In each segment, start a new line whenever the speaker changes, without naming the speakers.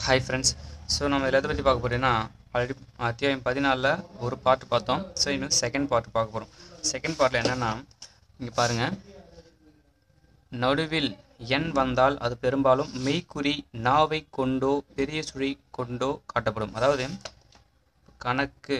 hi friends so நம்ம இதில் எதை பற்றி பார்க்க போகிறோம்னா ஆல்ரெடி அத்தியாயம் பதினாலில் ஒரு பார்ட் பார்த்தோம் ஸோ இன்னும் செகண்ட் பார்ட் பார்க்க போகிறோம் செகண்ட் பார்ட்டில் என்னென்னா இங்கே பாருங்கள் நடுவில் எண் வந்தால் அது பெரும்பாலும் மெய்க்குறி நாவை கொண்டோ பெரிய சுழி கொண்டோ காட்டப்படும் அதாவது கணக்கு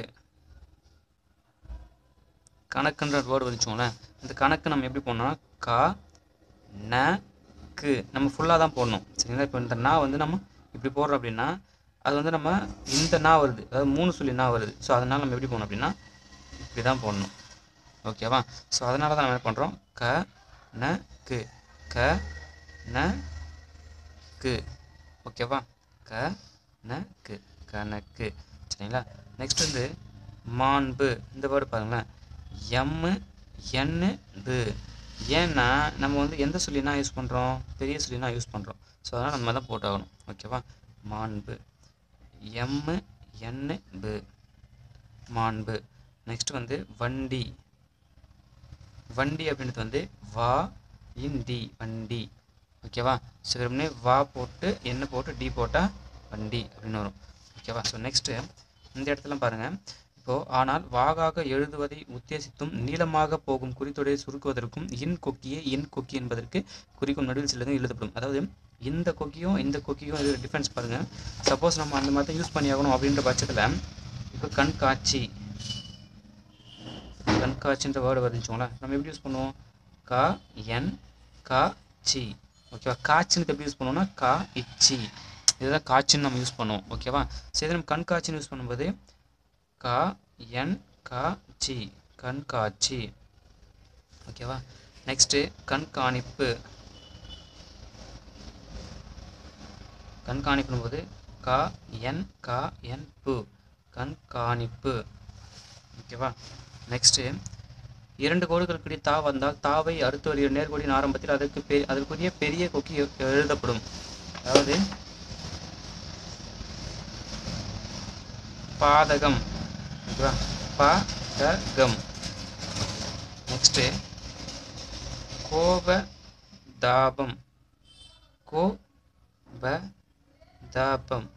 கணக்குன்ற வேர்டு வந்துச்சோங்களேன் இந்த கணக்கு நம்ம எப்படி போடணும்னா கா ந க்கு நம்ம ஃபுல்லாக தான் போடணும் சரிங்களா இப்போ இந்த நா வந்து நம்ம இப்படி போடுறோம் அப்படின்னா அது வந்து நம்ம இந்த நா வருது அதாவது மூணு சொல்லி நா வருது ஸோ அதனால் நம்ம எப்படி போடணும் அப்படின்னா இப்படி தான் போடணும் ஓகேவா ஸோ அதனால தான் நம்ம என்ன பண்ணுறோம் க ந க்கு க ந க்கு ஓகேவா க ந க்கு கணக்கு சரிங்களா நெக்ஸ்ட் வந்து மாண்பு இந்த வேர்டு பாருங்களேன் எம்மு என்னு பு ஏன்னா நம்ம வந்து எந்த சொல்லினா யூஸ் பண்ணுறோம் பெரிய சொல்லினா யூஸ் பண்ணுறோம் ஸோ அதனால் நம்ம தான் போட்டாகணும் ஓகேவா மாண்பு எம்மு என்னு பு மாண்பு நெக்ஸ்ட் வந்து வண்டி வண்டி அப்படின்றது வந்து வா இந்தி வண்டி ஓகேவா ஸோ வெறுமனே வா போட்டு என்ன போட்டு டி போட்டால் வண்டி அப்படின்னு வரும் ஓகேவா ஸோ நெக்ஸ்ட்டு இந்த இடத்துல பாருங்கள் இப்போது ஆனால் வாகாக எழுதுவதை உத்தேசித்தும் நீளமாக போகும் குறித்தொடையை சுருக்குவதற்கும் இன் கொக்கியே இன் கொக்கி என்பதற்கு குறிக்கும் நடுவில் சிலதும் எழுதப்படும் அதாவது இந்த கொக்கியும் இந்த கொக்கியும் இது டிஃப்ரென்ஸ் பாருங்கள் சப்போஸ் நம்ம அந்த மாதிரி தான் யூஸ் பண்ணி ஆகணும் அப்படின்ற பட்சத்தில் இப்போ கண்காட்சி கண்காட்சின்ற வேர்டு வருதுச்சுங்களேன் நம்ம எப்படி யூஸ் பண்ணுவோம் கா என் கா சி ஓகேவா காட்சின்னு எப்படி யூஸ் பண்ணுவோம்னா கா இச்சி இதுதான் காட்சின்னு நம்ம யூஸ் பண்ணுவோம் ஓகேவா சரி நம்ம கண்காட்சின்னு யூஸ் பண்ணும்போது கா என் கா சி கண்காட்சி ஓகேவா நெக்ஸ்ட்டு கண்காணிப்பு கண்காணிப்பும் போது கா என் கா என் பு கண்காணிப்பு ஓகேவா நெக்ஸ்ட்டு இரண்டு கோடுகளுக்கு தா வந்தால் தாவை அறுத்து வருகிற நேர்கோடியின் ஆரம்பத்தில் அதற்கு பெ அதற்குரிய பெரிய கொக்கி எ- எழுதப்படும் அதாவது பாதகம் ஓகேவா பாதகம் நெக்ஸ்ட்டு கோப தாபம் கோப தாபம்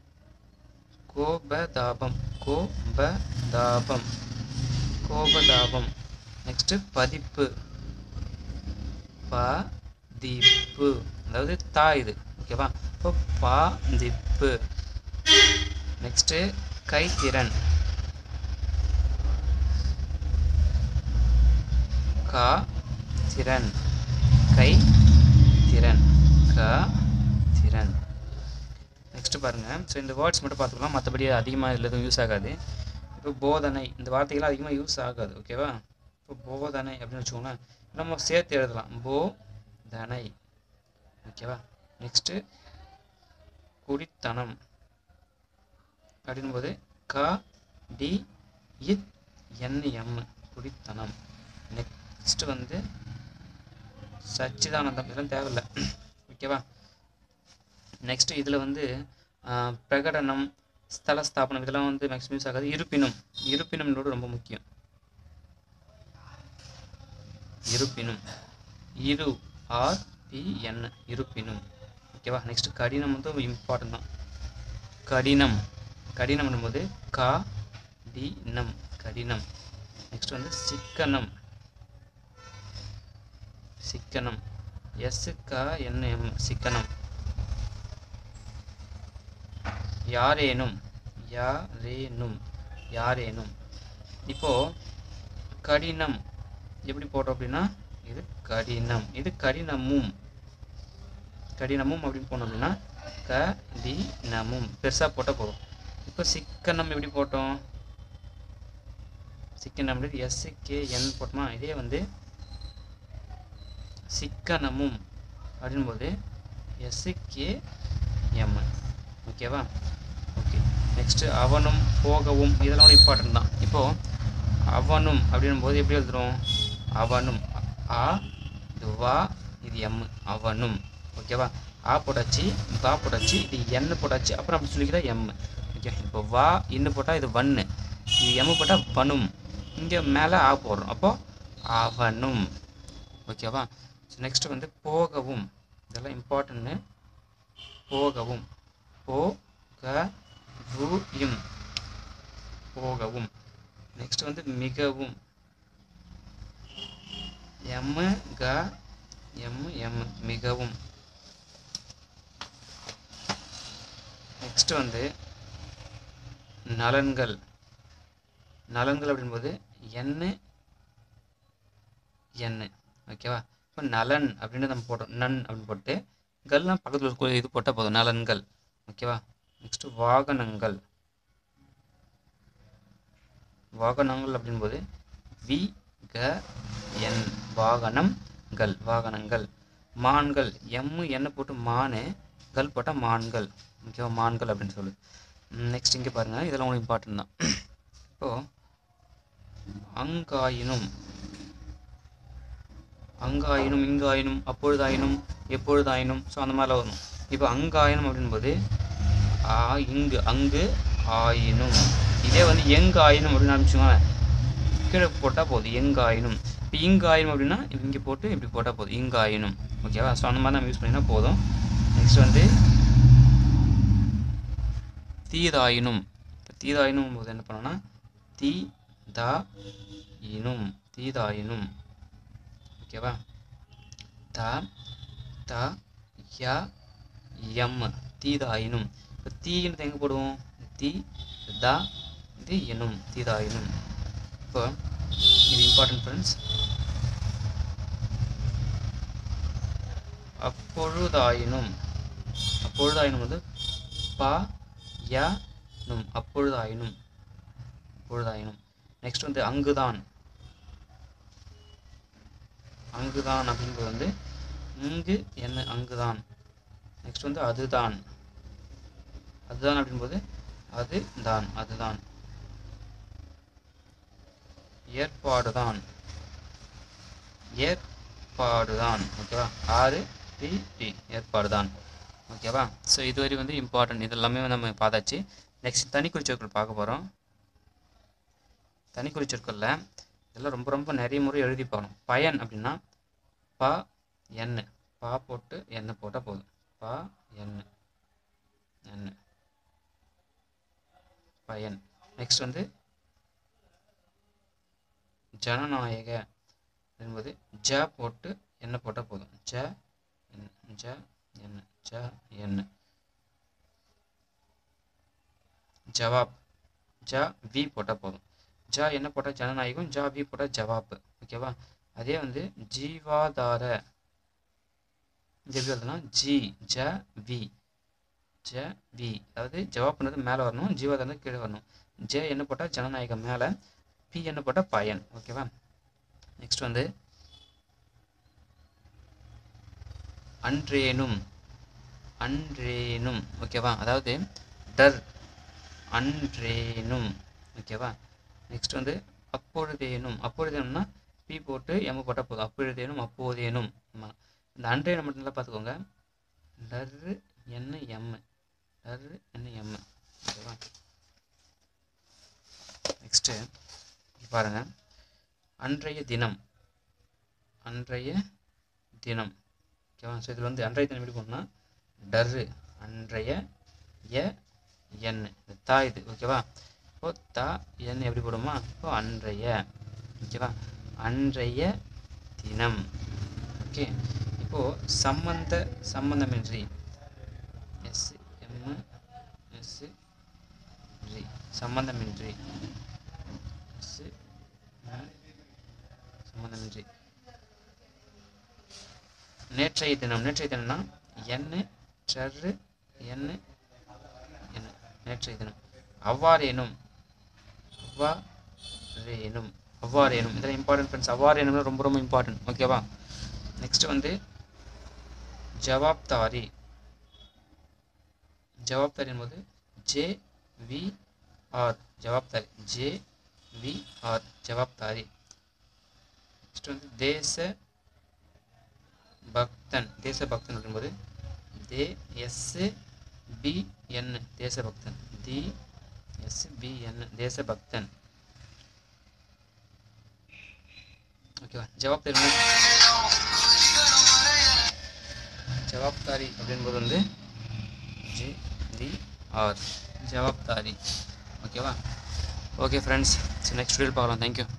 கோபதாபம் கோபதாபம் கோபதாபம் நெக்ஸ்ட்டு பதிப்பு பதிப்பு அதாவது தா இது ஓகேவா இப்போ பாதிப்பு நெக்ஸ்ட்டு கைத்திறன் கா திறன் கை திறன் கா திறன் நெக்ஸ்ட் பாருங்க ஸோ இந்த வேர்ட்ஸ் மட்டும் பார்த்துக்கலாம் மற்றபடி அதிகமாக இதில் எதுவும் யூஸ் ஆகாது இப்போ போதனை இந்த வார்த்தைகள்லாம் அதிகமாக யூஸ் ஆகாது ஓகேவா இப்போ போதனை அப்படின்னு வச்சுக்கோங்களேன் நம்ம சேர்த்து எழுதலாம் போ தனை ஓகேவா நெக்ஸ்ட்டு குடித்தனம் அப்படின்போது க டி இத் என் எம் குடித்தனம் நெக்ஸ்ட் வந்து சச்சிதானந்தம் இதெல்லாம் தேவையில்லை ஓகேவா நெக்ஸ்ட் இதில் வந்து ஆஹ், பிரகடனம் ஸ்தல ஸ்தாபனம் இதெல்லாம் வந்து மேக்ஸிமம் யூஸ் ஆகாது இருப்பினும் இருப்பினும்ன்றது ரொம்ப முக்கியம் இருப்பினும் இரு ஆர் பி என் இருப்பினும் ஓகேவா நெக்ஸ்ட் கடினம் வந்து இம்பார்ட்டன்ட் தான் கடினம் கடினம் போது கா டி நம் கடினம் நெக்ஸ்ட் வந்து சிக்கனம் சிக்கனம் எஸ் க என் எம் சிக்கனம் யாரேனும் யாரேனும் யாரேனும் இப்போ கடினம் எப்படி போட்டோம் அப்படின்னா இது கடினம் இது கடினமும் கடினமும் அப்படின்னு போனோம் அப்படின்னா கடினமும் பெருசாக போட்டால் போதும் இப்போ சிக்கனம் எப்படி போட்டோம் சிக்கனம் எஸ் கே என் போட்டோமா இதே வந்து சிக்கனமும் அப்படின்போது எஸ்கே எம் ஓகேவா ஓகே நெக்ஸ்ட்டு அவனும் போகவும் இதெல்லாம் இம்பார்ட்டன்ட் தான் இப்போது அவனும் அப்படின்னும் போது எப்படி எழுதுறோம் அவனும் ஆ இது வா இது எம் அவனும் ஓகேவா ஆ போட்டாச்சு பா போட்டாச்சு இது என் போட்டாச்சு அப்புறம் அப்படி சொல்லிக்கிட்டா எம் ஓகே இப்போ வா இன்னு போட்டால் இது வன்னு இது எம் போட்டால் வனும் இங்கே மேலே ஆ போடுறோம் அப்போது அவனும் ஓகேவா நெக்ஸ்ட் வந்து போகவும் இதெல்லாம் இம்பார்ட்டன்ட்டு போகவும் போ க வு இம் போகவும் நெக்ஸ்ட் வந்து மிகவும் எம் க எம் எம் மிகவும் நெக்ஸ்ட் வந்து நலன்கள் நலன்கள் அப்படின்போது எண்ணு எண்ணு ஓகேவா இப்போ நலன் அப்படின்னு நம்ம போட்டோம் நன் அப்படின்னு போட்டு கல்லாம் பக்கத்தில் இருக்க இது போட்டால் போதும் நலன்கள் ஓகேவா நெக்ஸ்ட்டு வாகனங்கள் வாகனங்கள் அப்படின்போது வி க என் வாகனம் கள் வாகனங்கள் மான்கள் எம்மு என்ன போட்டு மானு கல் போட்டால் மான்கள் ஓகேவா மான்கள் அப்படின்னு சொல்லு நெக்ஸ்ட் இங்கே பாருங்கள் இதெல்லாம் உங்களுக்கு இம்பார்ட்டன்ட் தான் இப்போது அங்காயினும் அங்காயினும் இங்காயினும் அப்பொழுதாயினும் எப்பொழுதாயினும் ஸோ அந்த மாதிரிலாம் வரும் இப்போ அங்காயினும் அப்படின்போது ஆ இங்கு அங்கு ஆயினும் இதே வந்து எங்கு ஆயினும் அப்படின்னு ஆரம்பிச்சுக்கோங்க கீழே போட்டால் போதும் எங்கு ஆயினும் இப்போ இங்கு ஆயினும் அப்படின்னா இங்கே போட்டு இப்படி போட்டால் போதும் இங்கு ஆயினும் ஓகேவா ஸோ அந்த மாதிரி நம்ம யூஸ் பண்ணினா போதும் நெக்ஸ்ட் வந்து தீதாயினும் இப்போ தீதாயினும் போது என்ன பண்ணோம்னா தீ தா இனும் தீதாயினும் ஓகேவா த த ய எம் தீதாயினும் இப்போ தீன்றது எங்கே போடுவோம் தீ த இது எனும் தீதாயினும் இப்போ இது இம்பார்ட்டன்ட் ஃப்ரெண்ட்ஸ் அப்பொழுதாயினும் அப்பொழுதாயினும் வந்து ப ய நும் அப்பொழுதாயினும் அப்பொழுதாயினும் நெக்ஸ்ட் வந்து அங்குதான் அங்குதான் அப்படின்றது வந்து இங்கு என்ன அங்குதான் நெக்ஸ்ட் வந்து அதுதான் அதுதான் அப்படின்போது அது தான் அதுதான் ஏற்பாடுதான் ஏற்பாடுதான் ஓகேவா ஆறு பி டி ஏற்பாடுதான் ஓகேவா ஸோ இதுவரை வந்து இம்பார்ட்டன்ட் இது எல்லாமே நம்ம பார்த்தாச்சு நெக்ஸ்ட் தனி குறிச்சொற்கள் பார்க்க போகிறோம் தனி குறிச்சொற்களில் இதெல்லாம் ரொம்ப ரொம்ப நிறைய முறை எழுதி போகணும் பயன் அப்படின்னா ப எண்ணு பா போட்டு எண்ணெய் போட்டால் போதும் பா எண்ணு எண்ணு பயன் நெக்ஸ்ட் வந்து ஜனநாயக என்பது ஜ போட்டு எண்ணெய் போட்டால் போதும் ஜ என் ஜ எண்ணெய் ஜ எண்ணெய் ஜவாப் ஜ வி போட்டால் போதும் ஜ என்ன போட்டால் ஜனநாயகம் ஜா வி போட்டால் ஜவாப் ஓகேவா அதே வந்து ஜீவாதார இது எப்படி எழுதலாம் ஜி ஜ வி ஜ வி அதாவது ஜவாப்ன்றது மேலே வரணும் ஜீவாதாரம் கீழே வரணும் ஜே என்ன போட்டால் ஜனநாயகம் மேலே பி என்ன போட்டால் பயன் ஓகேவா நெக்ஸ்ட் வந்து அன்றேனும் அன்றேனும் ஓகேவா அதாவது டர் அன்றேனும் ஓகேவா நெக்ஸ்ட் வந்து அப்பொழுதேனும் அப்பொழுதேனும்னா பி போட்டு எம் போட்டால் போதும் அப்பொழுதேனும் அப்போதேனும் ஆமாம் இந்த அன்றேனும் மட்டும் நல்லா பார்த்துக்கோங்க டர்ரு என்ன எம் டர்ரு என்ன எம் ஓகேவா நெக்ஸ்ட்டு பாருங்க அன்றைய தினம் அன்றைய தினம் ஓகேவா ஸோ இதில் வந்து அன்றைய தினம் எப்படி போடணும்னா டர்ரு அன்றைய எ என் இந்த தா இது ஓகேவா இப்போ தா என் எப்படி போடுமா இப்போ அன்றைய ஓகேவா அன்றைய தினம் ஓகே இப்போது சம்பந்த சம்பந்தமின்றி எஸ் எம் எஸ் ரி சம்பந்தமின்றி எஸ் சம்பந்தமின்றி நேற்றைய தினம் நேற்றைய தினம்னா என்ன சர்ரு என்ன என்ன நேற்றைய தினம் அவ்வாறேனும் அவ்வாறேனும் அவ்வாறேனும் இதெல்லாம் இம்பார்ட்டன்ட் ஃப்ரெண்ட்ஸ் அவ்வாறேனும் ரொம்ப ரொம்ப இம்பார்ட்டன்ட் ஓகேவா நெக்ஸ்ட் வந்து ஜவாப்தாரி ஜவாப்தாரி என்பது ஜே வி ஆர் ஜவாப்தாரி ஜே வி ஆர் ஜவாப்தாரி நெக்ஸ்ட் வந்து தேச பக்தன் தேசபக்தன் அப்படின்போது தே எஸ் பி என் தேசபக்தன் தி எஸ் பி என் தேசபக்தன் ஓகேவா ஜவாப்தாரி ஜவாப்தாரி அப்படின்பது வந்து ஜி தி ஆர் ஜவாப்தாரி ஓகேவா ஓகே ஃப்ரெண்ட்ஸ் சரி நெக்ஸ்ட் வீடியோ பார்க்கலாம் தேங்க்யூ